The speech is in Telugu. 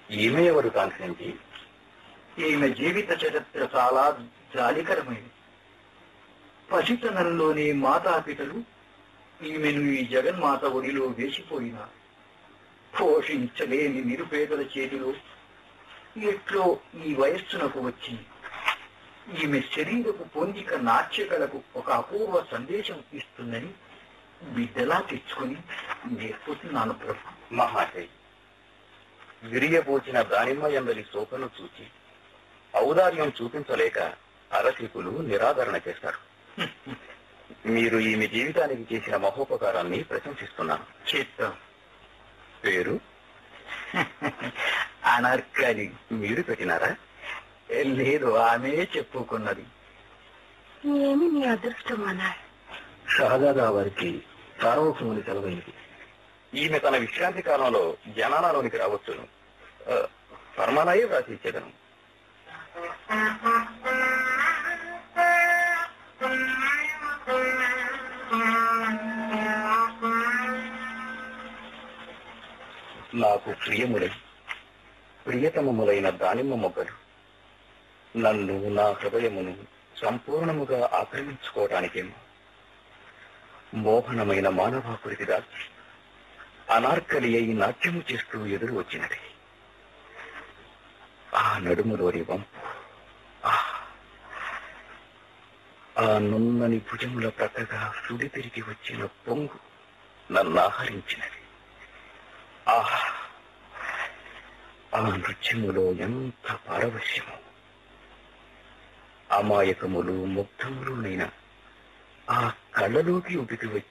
ఈమె ఎవరు కాంక్షించి ఈమె జీవిత చరిత్ర చాలా జాలికరమైనది పసితనంలోనే మాతాపితలు ఈమెను ఈ జగన్మాత ఒడిలో వేసిపోయినారు పోషించలేని నిరుపేదల చేతిలో ఎట్లో ఈ వయస్సునకు వచ్చింది ఈమె శరీరపు పొందిక నాట్యకలకు ఒక అపూర్వ సందేశం ఇస్తుందని బిడ్డలా తెచ్చుకుని నేర్పుతున్నాను ప్రభు మహాశయ విరియబోచిన దానిమ్మ ఎందరి శోకను చూచి ఔదార్యం చూపించలేక అరసికులు నిరాదరణ చేస్తారు మీరు ఈమె జీవితానికి చేసిన మహోపకారాన్ని ప్రశంసిస్తున్నాను చిత్తం పేరు అనర్కలి మీరు పెట్టినారా లేదు ఆమె చెప్పుకున్నది ఏమి నీ అదృష్టం అన్నాడు షహజాదా వారికి సార్వభౌముని సెలవైంది ఈమె తన విశ్రాంతి కాలంలో జనాలలోనికి రావచ్చును ఆ, ఫర్మానాయే వ్రాసి ఇచ్చేదను నాకు ప్రియములై ప్రియతమములైన దానిమ్మ మొగ్గలు నన్ను నా హృదయమును సంపూర్ణముగా ఆక్రమించుకోవటానికేమో మోహనమైన మానవాకుడికి దాచి అనార్కలి అయి నాట్యము చేస్తూ ఎదురు వచ్చినది ఆ నడుములోని వంపు ఆ! ఆ నున్నని భుజముల ప్రక్కగా సుడి తిరిగి వచ్చిన పొంగు నన్ను ఆహరించినది ఆహా ఆ నృత్యములో ఎంత పారవశ్యము అమాయకములు ముగ్ధములునైన ఆ కళ్ళలోకి ఉడికి వచ్చి